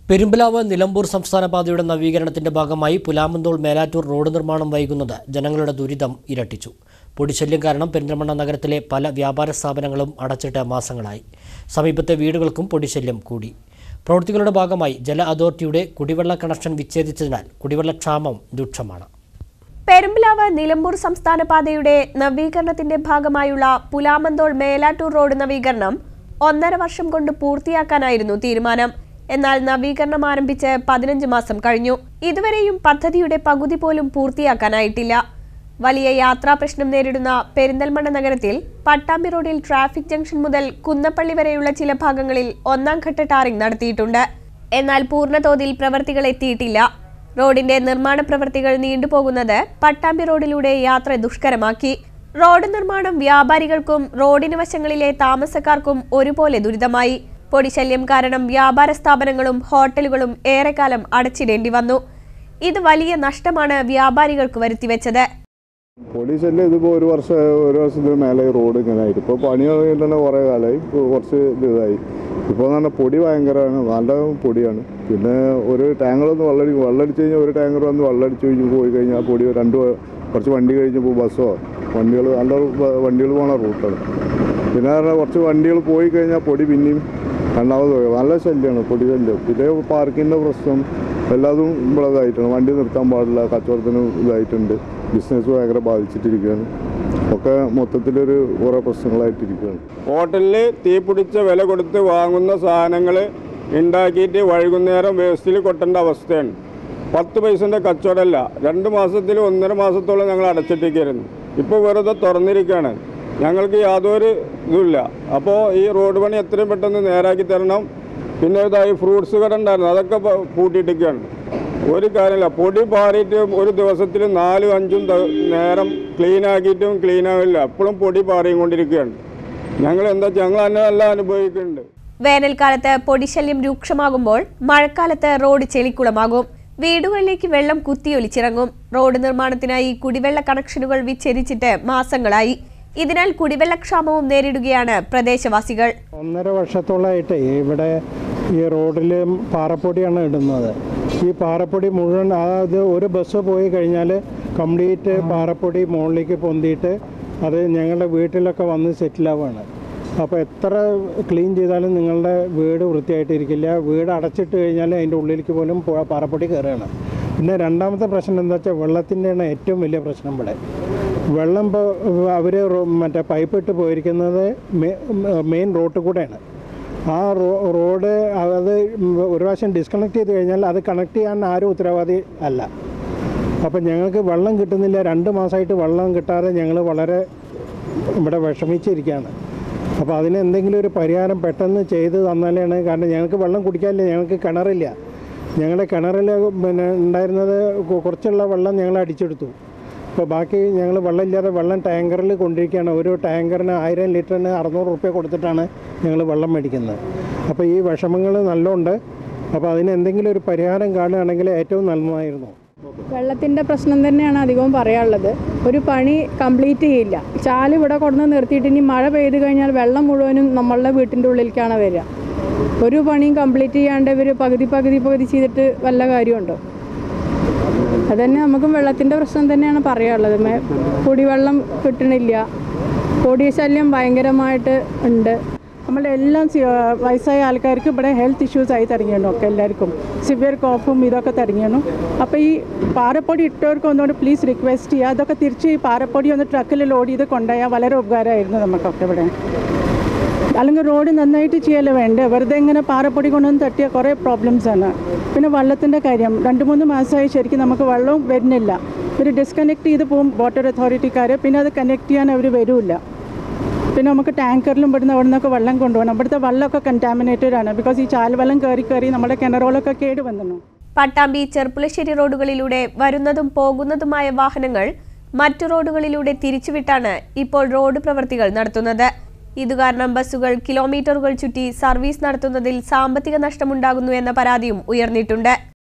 പെരുമ്പലാവ് നിലമ്പൂർ സംസ്ഥാന പാതയുടെ നവീകരണത്തിന്റെ ഭാഗമായി പുലാമന്തോൾ മേലാറ്റൂർ റോഡ് നിർമ്മാണം വൈകുന്നത് ജനങ്ങളുടെ ദുരിതം ഇരട്ടിച്ചു പൊടിശല്യം കാരണം പെരിന്തൽമണ്ണ നഗരത്തിലെ പല വ്യാപാര സ്ഥാപനങ്ങളും അടച്ചിട്ട് മാസങ്ങളായി സമീപത്തെ വീടുകൾക്കും പൊടിശല്യം കൂടി പ്രവൃത്തികളുടെ ഭാഗമായി ജല അതോറിറ്റിയുടെ കുടിവെള്ള കണക്ഷൻ വിച്ഛേദിച്ചതിനാൽ കുടിവെള്ളക്ഷാമം രൂക്ഷമാണ് പെരുമ്പിലാവ് നിലമ്പൂർ സംസ്ഥാന പാതയുടെ നവീകരണത്തിന്റെ ഭാഗമായുള്ള പുലാമന്തോൾ മേലാറ്റൂർ റോഡ് നവീകരണം ഒന്നര വർഷം കൊണ്ട് പൂർത്തിയാക്കാനായിരുന്നു തീരുമാനം എന്നാൽ നവീകരണം ആരംഭിച്ച് പതിനഞ്ച് മാസം കഴിഞ്ഞു ഇതുവരെയും പദ്ധതിയുടെ പകുതി പോലും പൂർത്തിയാക്കാനായിട്ടില്ല വലിയ യാത്രാ പ്രശ്നം നേരിടുന്ന പെരിന്തൽമണ്ണ നഗരത്തിൽ പട്ടാമ്പി റോഡിൽ ട്രാഫിക് ജംഗ്ഷൻ മുതൽ കുന്നപ്പള്ളി വരെയുള്ള ചില ഭാഗങ്ങളിൽ ഒന്നാം ഘട്ട ടാറിംഗ് നടത്തിയിട്ടുണ്ട് എന്നാൽ പൂർണ്ണതോതിൽ പ്രവർത്തികൾ എത്തിയിട്ടില്ല റോഡിന്റെ നിർമ്മാണ പ്രവൃത്തികൾ നീണ്ടുപോകുന്നത് പട്ടാമ്പി റോഡിലൂടെ യാത്ര ദുഷ്കരമാക്കി റോഡ് നിർമ്മാണം വ്യാപാരികൾക്കും റോഡിന് വശങ്ങളിലെ താമസക്കാർക്കും ഒരുപോലെ ദുരിതമായി പൊടിശല്യം കാരണം വ്യാപാര സ്ഥാപനങ്ങളും ഹോട്ടലുകളും ഏറെക്കാലം അടച്ചിടേണ്ടി വന്നു ഇത് വലിയ നഷ്ടമാണ് വ്യാപാരികൾക്ക് വരുത്തിവെച്ചത് പൊടി ശല്യം ഇതിപ്പോൾ ഒരു വർഷം ഒരു വർഷത്തിന് മേലെ ഈ റോഡ് ഇങ്ങനെ ആയിട്ട് ഇപ്പോൾ പണി തുടങ്ങിയിട്ട് തന്നെ കുറേ കാലമായി ഇപ്പോൾ കുറച്ച് ഇതായി ഇപ്പോൾ എന്ന് പറഞ്ഞാൽ പൊടി ഭയങ്കരമാണ് നല്ല പൊടിയാണ് പിന്നെ ഒരു ടാങ്കറൊന്ന് വെള്ളമടിക്കും വെള്ളമടിച്ച് കഴിഞ്ഞാൽ ഒരു ടാങ്കർ വന്ന് വെള്ളമടിച്ച് കഴിഞ്ഞ് പോയി കഴിഞ്ഞാൽ ആ പൊടി രണ്ട് വ- കുറച്ച് വണ്ടി കഴിഞ്ഞപ്പോൾ ബസ്സോ വണ്ടികൾ നല്ല വ- വണ്ടികൾ പോണ റൂട്ടാണ് പിന്നെ പറഞ്ഞാൽ കുറച്ച് വണ്ടികൾ പോയി കഴിഞ്ഞാൽ പൊടി പിന്നെയും രണ്ടാമത് പോയി നല്ല ശല്യമാണ് പൊടി ശല്യം പിന്നെ പാർക്കിൻ്റെ പ്രശ്നം എല്ലാതും ഇവിടെ ഇതായിട്ടാണ് വണ്ടി നിർത്താൻ പാടില്ല കച്ചവടത്തിന് ഇതായിട്ടുണ്ട് ബിസിനസ് ഭയങ്കര ബാധിച്ചിട്ടിരിക്കുകയാണ് ഒക്കെ മൊത്തത്തിലൊരു കുറേ പ്രശ്നങ്ങളായിട്ടിരിക്കുകയാണ് ഹോട്ടലിൽ തീ പിടിച്ച വില കൊടുത്ത് വാങ്ങുന്ന സാധനങ്ങൾ ഉണ്ടാക്കിയിട്ട് വൈകുന്നേരം വേസ്റ്റിൽ കൊട്ടേണ്ട അവസ്ഥയാണ് പത്ത് പൈസൻ്റെ കച്ചവടമല്ല രണ്ട് മാസത്തിൽ ഒന്നര മാസത്തോളം ഞങ്ങൾ അടച്ചിട്ടിരിക്കുകയായിരുന്നു ഇപ്പോൾ വെറുതെ തുറന്നിരിക്കുകയാണ് ഞങ്ങൾക്ക് യാതൊരു ഇതുമില്ല അപ്പോൾ ഈ റോഡ് പണി എത്രയും പെട്ടെന്ന് നേരാക്കി തരണം പിന്നെ ഇതായി ഫ്രൂട്ട്സ് കട ഉണ്ടായിരുന്നു അതൊക്കെ പ- പൂട്ടിയിട്ടിരിക്കുകയാണ് ഒരു കാര്യമില്ല പൊടി പാറിയിട്ട് ഒരു ദിവസത്തിൽ നാലും അഞ്ചും ത- നേരം ക്ലീൻ ആക്കിയിട്ടും ക്ലീൻ ആവില്ല എപ്പോഴും പൊടി പാറിയും കൊണ്ടിരിക്കുകയാണ് ഞങ്ങൾ എന്താ ഞങ്ങൾ തന്നെ എല്ലാം അനുഭവിക്കുന്നുണ്ട് വേനൽക്കാലത്ത് പൊടിശല്യം രൂക്ഷമാകുമ്പോൾ മഴക്കാലത്ത് റോഡ് ചെളിക്കുളമാകും വീടുകളിലേക്ക് വെള്ളം കുത്തിയൊലിച്ചിറങ്ങും റോഡ് നിർമ്മാണത്തിനായി കുടിവെള്ള കണക്ഷനുകൾ വിച്ഛേദിച്ചിട്ട് മാസങ്ങളായി ഇതിനാൽ കുടിവെള്ളക്ഷാമവും നേരിടുകയാണ് പ്രദേശവാസികൾ ഒന്നര വർഷത്തോളമായിട്ട് ഇവിടെ ഈ റോഡിൽ പാറപ്പൊടിയാണ് ഇടുന്നത് ഈ പാറപ്പൊടി മുഴുവൻ അതായത് ഒരു ബസ് പോയി കഴിഞ്ഞാൽ കംപ്ലീറ്റ് പാറപ്പൊടി മുകളിലേക്ക് പൊന്തിയിട്ട് അത് ഞങ്ങളുടെ വീട്ടിലൊക്കെ വന്ന് സെറ്റിലാവുകയാണ് അപ്പോൾ എത്ര ക്ലീൻ ചെയ്താലും നിങ്ങളുടെ വീട് വൃത്തിയായിട്ടിരിക്കില്ല വീട് അടച്ചിട്ട് കഴിഞ്ഞാൽ അതിൻ്റെ ഉള്ളിലേക്ക് പോലും പോ- പാറപ്പൊടി കയറുകയാണ് പിന്നെ രണ്ടാമത്തെ പ്രശ്നം എന്താ വെച്ചാൽ വെള്ളത്തിൻ്റെയാണ് ഏറ്റവും വലിയ പ്രശ്നം ഇവിടെ വെള്ളം ഇപ്പോൾ അവർ മറ്റേ പൈപ്പ് ഇട്ട് പോയിരിക്കുന്നത് മെയിൻ റോട്ടിൽ കൂടെയാണ് ആ റോ റോഡ് അത് ഒരു പ്രാവശ്യം ഡിസ്കണക്ട് ചെയ്ത് കഴിഞ്ഞാൽ അത് കണക്ട് ചെയ്യാൻ ആരും ഉത്തരവാദി അല്ല അപ്പം ഞങ്ങൾക്ക് വെള്ളം കിട്ടുന്നില്ല രണ്ട് മാസമായിട്ട് വെള്ളം കിട്ടാതെ ഞങ്ങൾ വളരെ ഇവിടെ വിഷമിച്ചിരിക്കുകയാണ് അപ്പോൾ അതിന് എന്തെങ്കിലും ഒരു പരിഹാരം പെട്ടെന്ന് ചെയ്ത് തന്നാലാണ് കാരണം ഞങ്ങൾക്ക് വെള്ളം കുടിക്കാനില്ല ഞങ്ങൾക്ക് കിണറില്ല ഞങ്ങളുടെ കിണറിൽ പിന്നെ ഉണ്ടായിരുന്നത് കു- കുറച്ചുള്ള വെള്ളം ഞങ്ങൾ അടിച്ചെടുത്തു അപ്പോൾ ബാക്കി ഞങ്ങൾ വെള്ളമില്ലാതെ വെള്ളം ടാങ്കറിൽ കൊണ്ടിരിക്കുകയാണ് ഒരു ടാങ്കറിന് ആയിരം ലിറ്ററിന് അറുന്നൂറ് റുപ്യ കൊടുത്തിട്ടാണ് ഞങ്ങൾ വെള്ളം മേടിക്കുന്നത് അപ്പോൾ ഈ വിഷമങ്ങൾ നല്ലോണ്ട് അപ്പോൾ അതിന് എന്തെങ്കിലും ഒരു പരിഹാരം കാണുകയാണെങ്കിൽ ഏറ്റവും നല്ലതായിരുന്നു വെള്ളത്തിൻ്റെ പ്രശ്നം തന്നെയാണ് അധികവും പറയാനുള്ളത് ഒരു പണി കംപ്ലീറ്റ് ചെയ്യില്ല ചാല് ഇവിടെ കൊണ്ടുവന്ന് നിർത്തിയിട്ട് ഇനി മഴ പെയ്ത് കഴിഞ്ഞാൽ വെള്ളം മുഴുവനും നമ്മളുടെ വീട്ടിൻ്റെ ഉള്ളിലേക്കാണ് വരിക ഒരു പണിയും കംപ്ലീറ്റ് ചെയ്യാണ്ട് ഇവർ പകുതി പകുതി പകുതി ചെയ്തിട്ട് വല്ല കാര്യമുണ്ടോ അതന്നെ നമുക്കും വെള്ളത്തിൻ്റെ പ്രശ്നം തന്നെയാണ് പറയാനുള്ളത് മേ- കുടിവെള്ളം കിട്ടണില്ല പൊടി ശല്യം ഭയങ്കരമായിട്ട് ഉണ്ട് നമ്മുടെ എല്ലാം സി- വയസ്സായ ആൾക്കാർക്ക് ഇവിടെ ഹെൽത്ത് ഇഷ്യൂസ് ആയി തുടങ്ങിയിരുന്നു ഒക്കെ എല്ലാവർക്കും സിവിയർ കോഫും ഇതൊക്കെ തുടങ്ങിയിരുന്നു അപ്പോൾ ഈ പാറപ്പൊടി ഇട്ടവർക്ക് ഒന്നുകൊണ്ട് പ്ലീസ് റിക്വസ്റ്റ് ചെയ്യുക അതൊക്കെ തിരിച്ച് ഈ പാറപ്പൊടി ഒന്ന് ട്രക്കിൽ ലോഡ് ചെയ്ത് കൊണ്ടുപോയാൽ വളരെ ഉപകാരമായിരുന്നു നമുക്കൊക്കെ ഇവിടെ അല്ലെങ്കിൽ റോഡ് നന്നായിട്ട് ചെയ്യല്ലേ വേണ്ടേ വെറുതെ ഇങ്ങനെ പാറപ്പൊടി കൊണ്ടുവന്ന് തട്ടിയ കുറേ പ്രോബ്ലംസ് ആണ് പിന്നെ വെള്ളത്തിൻ്റെ കാര്യം രണ്ട് മൂന്ന് മാസമായി ശരിക്കും നമുക്ക് വെള്ളവും വരുന്നില്ല ഇവർ ഡിസ്കണക്ട് ചെയ്ത് പോകും വാട്ടർ അതോറിറ്റിക്കാർ പിന്നെ അത് കണക്ട് ചെയ്യാൻ അവർ വരില്ല പിന്നെ നമുക്ക് ടാങ്കറിലും ഇവിടുന്ന് അവിടെ നിന്നൊക്കെ വെള്ളം കൊണ്ടുപോകണം ഇവിടുത്തെ വെള്ളമൊക്കെ കണ്ടാമിനേറ്റഡ് ആണ് ബിക്കോസ് ഈ ചാൽവെള്ളം കയറി കയറി നമ്മുടെ കിണറുകളൊക്കെ കേട് വന്നു പട്ടാമ്പി ചെർപ്പുളശ്ശേരി റോഡുകളിലൂടെ വരുന്നതും പോകുന്നതുമായ വാഹനങ്ങൾ മറ്റു റോഡുകളിലൂടെ തിരിച്ചുവിട്ടാണ് ഇപ്പോൾ റോഡ് പ്രവൃത്തികൾ നടത്തുന്നത് ഇതുകാരണം ബസ്സുകൾ കിലോമീറ്ററുകൾ ചുറ്റി സർവീസ് നടത്തുന്നതിൽ സാമ്പത്തിക നഷ്ടമുണ്ടാകുന്നു എന്ന പരാതിയും ഉയർന്നിട്ടുണ്ട്